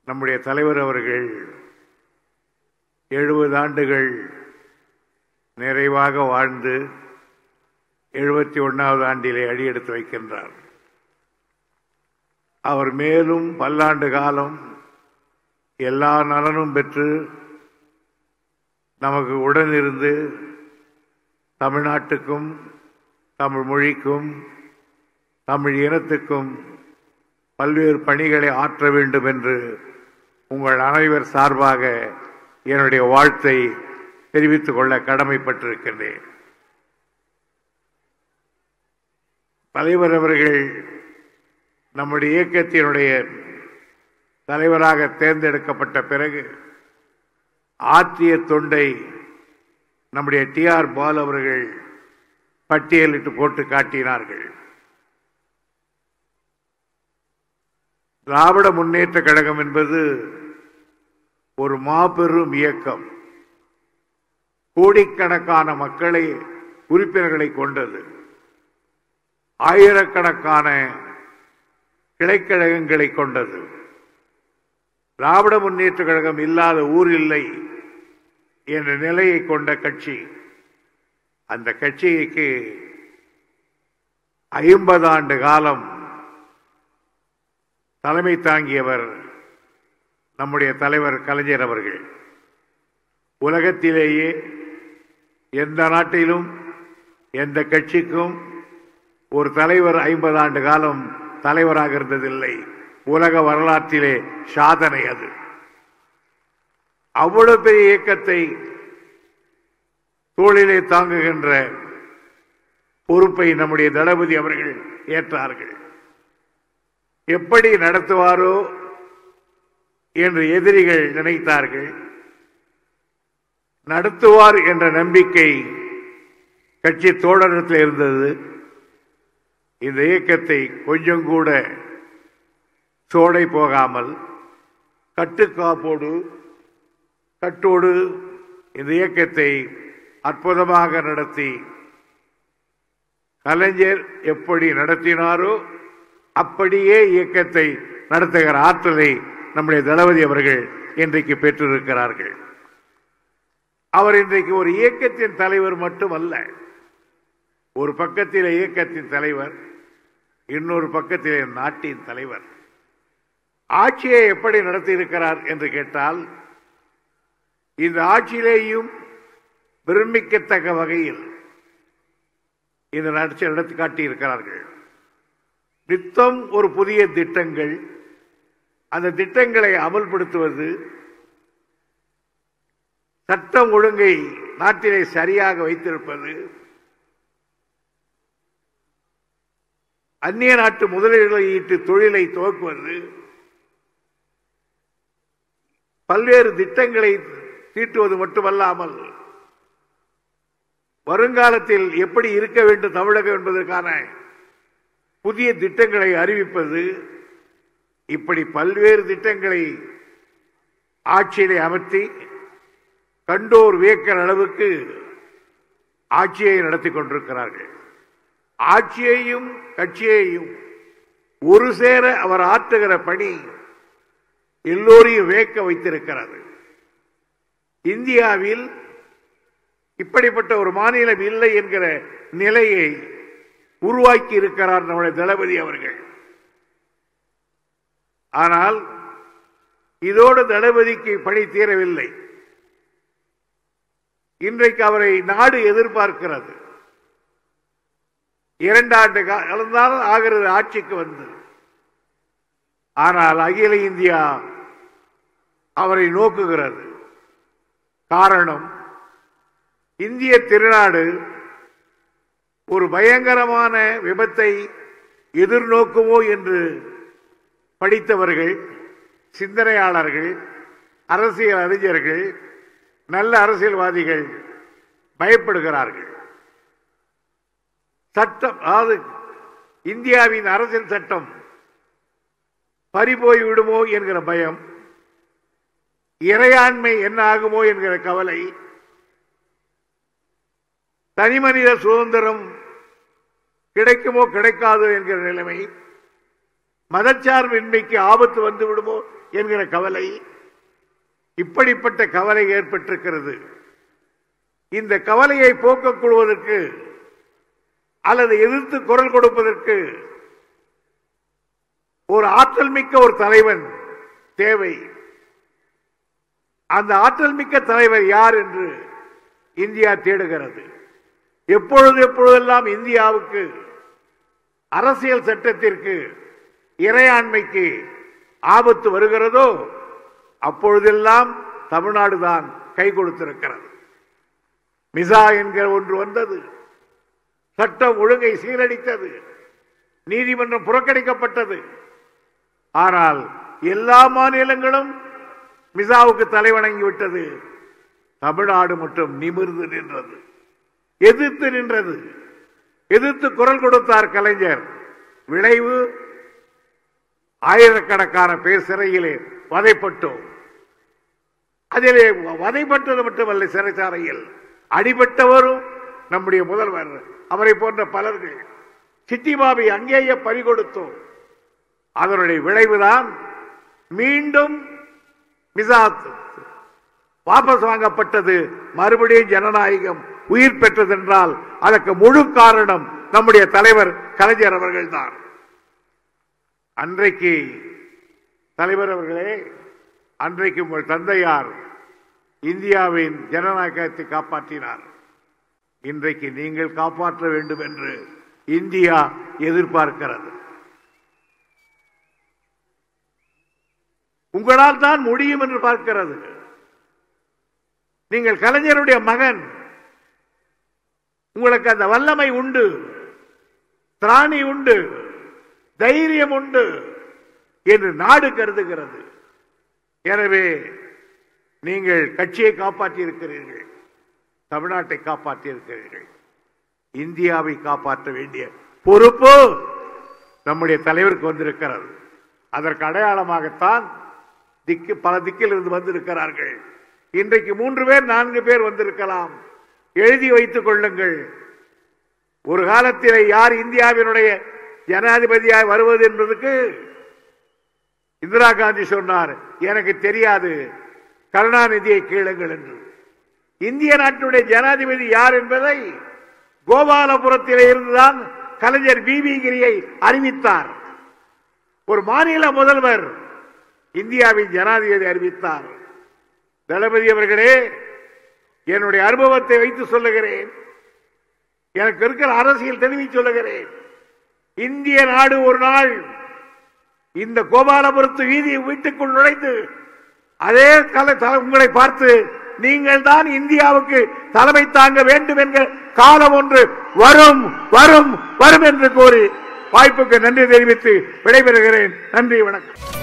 நம்முடைய தலைவர் அவர்கள் எழுபது ஆண்டுகள் நிறைவாக வாழ்ந்து எழுபத்தி ஒன்றாவது ஆண்டிலே அடியெடுத்து வைக்கின்றார் அவர் மேலும் பல்லாண்டு காலம் எல்லா நலனும் பெற்று நமக்கு உடனிருந்து தமிழ்நாட்டுக்கும் தமிழ் மொழிக்கும் தமிழ் இனத்துக்கும் பல்வேறு பணிகளை ஆற்ற வேண்டும் என்று உங்கள் அனைவர் சார்பாக என்னுடைய வாழ்த்தை தெரிவித்துக் கொள்ள கடமைப்பட்டிருக்கின்றேன் தலைவர் அவர்கள் நம்முடைய இயக்கத்தினுடைய தலைவராக தேர்ந்தெடுக்கப்பட்ட பிறகு ஆற்றிய தொண்டை நம்முடைய டி ஆர் பால் அவர்கள் பட்டியலிட்டு போட்டு காட்டினார்கள் திராவிட முன்னேற்ற கழகம் என்பது ஒரு மாபெரும் இயக்கம் கோடிக்கணக்கான மக்களை உறுப்பினர்களை கொண்டது ஆயிரக்கணக்கான கிளைக்கழகங்களை கொண்டது திராவிட முன்னேற்ற கழகம் இல்லாத ஊர் இல்லை என்ற நிலையை கொண்ட கட்சி அந்த கட்சிக்கு ஐம்பது ஆண்டு காலம் தலைமை தாங்கியவர் நம்முடைய தலைவர் கலைஞர் அவர்கள் உலகத்திலேயே எந்த நாட்டிலும் எந்த கட்சிக்கும் ஒரு தலைவர் ஐம்பது ஆண்டு காலம் தலைவராக இருந்ததில்லை உலக வரலாற்றிலே சாதனை அது அவ்வளவு பெரிய இயக்கத்தை தோளிலே தாங்குகின்ற பொறுப்பை நம்முடைய தளபதி அவர்கள் ஏற்றார்கள் எப்படி நடத்துவாரோ என்று எதிரிகள் நினைத்தார்கள் நடத்துவார் என்ற நம்பிக்கை கட்சி தோழரத்தில் இருந்தது இந்த இயக்கத்தை கொஞ்சம் கூட சோடை போகாமல் கட்டுக்காப்போடு கட்டோடு இந்த இயக்கத்தை அற்புதமாக நடத்தி கலைஞர் எப்படி நடத்தினாரோ அப்படியே இயக்கத்தை நடத்துகிற ஆற்றலை நம்முடைய தளபதி அவர்கள் இன்றைக்கு பெற்றிருக்கிறார்கள் அவர் இன்றைக்கு ஒரு இயக்கத்தின் தலைவர் மட்டுமல்ல ஒரு பக்கத்தில் இயக்கத்தின் தலைவர் இன்னொரு பக்கத்திலே நாட்டின் தலைவர் ஆட்சியை எப்படி நடத்தி இருக்கிறார் என்று கேட்டால் இந்த ஆட்சியிலேயும் பிரமிக்கத்தக்க வகையில் இந்த ஆட்சி நடத்தி காட்டியிருக்கிறார்கள் நித்தம் ஒரு புதிய திட்டங்கள் அந்த திட்டங்களை அமல்படுத்துவது சட்டம் ஒழுங்கை நாட்டிலே சரியாக வைத்திருப்பது அந்நிய நாட்டு முதலீடுகளை ஈட்டு தொழிலை துவக்குவது பல்வேறு திட்டங்களை தீட்டுவது மட்டுமல்லாமல் வருங்காலத்தில் எப்படி இருக்க வேண்டும் தமிழகம் என்பதற்கான புதிய திட்டங்களை அறிவிப்பது இப்படி பல்வேறு திட்டங்களை ஆட்சியிலே அமர்த்தி கண்டோர் வியக்கிற அளவுக்கு ஆட்சியை நடத்தி கொண்டிருக்கிறார்கள் ஆட்சியையும் கட்சியையும் ஒரு சேர அவர் ஆற்றுகிற பணி எல்லோரையும் வேக்க வைத்திருக்கிறது இந்தியாவில் இப்படிப்பட்ட ஒரு மாநிலம் இல்லை என்கிற நிலையை உருவாக்கி இருக்கிறார் நம்முடைய தளபதி அவர்கள் ஆனால் இதோடு தளபதிக்கு பணி தீரவில்லை இன்றைக்கு அவரை நாடு எதிர்பார்க்கிறது இரண்டாண்டு காலம்தான் ஆகிறது ஆட்சிக்கு வந்து ஆனால் அகில இந்தியா அவரை நோக்குகிறது காரணம் இந்திய திருநாடு ஒரு பயங்கரமான விபத்தை எதிர்நோக்குமோ என்று படித்தவர்கள் சிந்தனையாளர்கள் அரசியல் அறிஞர்கள் நல்ல அரசியல்வாதிகள் பயப்படுகிறார்கள் சட்டம் அதாவது இந்தியாவின் அரசியல் சட்டம் பறிபோய் விடுமோ என்கிற பயம் இறையாண்மை என்ன ஆகுமோ என்கிற கவலை தனிமனித சுதந்திரம் கிடைக்குமோ கிடைக்காதோ என்கிற நிலைமை மதச்சார்பின்மைக்கு ஆபத்து வந்து விடுமோ என்கிற கவலை இப்படிப்பட்ட கவலை ஏற்பட்டிருக்கிறது இந்த கவலையை போக்கக் கொள்வதற்கு அல்லது எதிர்த்து குரல் கொடுப்பதற்கு ஒரு ஆற்றல் மிக்க ஒரு தலைவன் தேவை அந்த ஆற்றல் மிக்க தலைவர் யார் என்று இந்தியா தேடுகிறது எப்பொழுது எப்பொழுதெல்லாம் இந்தியாவுக்கு அரசியல் சட்டத்திற்கு இறையாண்மைக்கு ஆபத்து வருகிறதோ அப்பொழுதெல்லாம் தமிழ்நாடு தான் கை கொடுத்திருக்கிறது மிசா என்கிற ஒன்று வந்தது சட்டம் ஒழுங்கை சீரழித்தது நீதிமன்றம் புறக்கணிக்கப்பட்டது ஆனால் எல்லா மாநிலங்களும் மிசாவுக்கு தலைவணங்கி விட்டது தமிழ்நாடு மட்டும் நிமிர்ந்து நின்றது எதிர்த்து நின்றது எதிர்த்து குரல் கொடுத்தார் கலைஞர் விளைவு ஆயிரக்கணக்கான பேர் சிறையிலே வதைப்பட்டோம் அதிலே வதைப்பட்டது மட்டுமல்ல சிறைச்சாலையில் அடிபட்டவரும் நம்முடைய முதல்வர் அவரை போன்ற பலர்கள் சித்திபாபை அங்கேயே பறிகொடுத்தோம் அதனுடைய விளைவுதான் மீண்டும் மிசாத் வாபஸ் வாங்கப்பட்டது மறுபடியும் ஜனநாயகம் உயிர் பெற்றதென்றால் அதற்கு முழு காரணம் நம்முடைய தலைவர் கலைஞர் அவர்கள்தான் அன்றைக்கு தலைவர் அவர்களே அன்றைக்கு உங்கள் தந்தையார் இந்தியாவின் ஜனநாயகத்தை காப்பாற்றினார் இன்றைக்கு நீங்கள் காப்பாற்ற வேண்டும் என்று இந்தியா எதிர்பார்க்கிறது உங்களால் தான் முடியும் என்று பார்க்கிறது நீங்கள் கலைஞருடைய மகன் உங்களுக்கு அந்த வல்லமை உண்டு திராணி உண்டு தைரியம் உண்டு என்று நாடு கருதுகிறது எனவே நீங்கள் கட்சியை காப்பாற்றி இருக்கிறீர்கள் தமிழ்நாட்டை காப்பாற்றி இருக்கிறீர்கள் இந்தியாவை காப்பாற்ற வேண்டிய பொறுப்பு நம்முடைய தலைவருக்கு வந்திருக்கிறது அதற்கு அடையாளமாகத்தான் திக்கு பல திக்கில் இருந்து வந்திருக்கிறார்கள் இன்றைக்கு மூன்று பேர் நான்கு பேர் வந்திருக்கலாம் எழுதி வைத்துக் கொள்ளுங்கள் ஒரு காலத்தில் யார் இந்தியாவினுடைய ஜனாதிபதியாய் வருவது என்பதற்கு இந்திரா காந்தி சொன்னார் எனக்கு தெரியாது கருணாநிதியை கேளுங்கள் என்று இந்திய நாட்டினுடைய ஜனாதிபதி யார் என்பதை கோபாலபுரத்திலே இருந்துதான் கலைஞர் பிபி கிரியை அறிவித்தார் ஒரு மாநில முதல்வர் இந்தியாவின் ஜனாதிபதி அறிவித்தார் தளபதி அவர்களே என்னுடைய அனுபவத்தை வைத்து சொல்லுகிறேன் எனக்கு இருக்கிற அரசியல் தெளிவி சொல்லுகிறேன் இந்திய நாடு ஒரு நாள் இந்த கோபாலபுரத்து வீதி வீட்டுக்குள் நுழைந்து அதே கலை தல- உங்களை பார்த்து நீங்கள் தான் இந்தியாவுக்கு தலைமை தாங்க வேண்டும் என்கிற காலம் ஒன்று வரும் வரும் வரும் என்று கூறி வாய்ப்புக்கு நன்றி தெரிவித்து விடைபெறுகிறேன் நன்றி வணக்கம்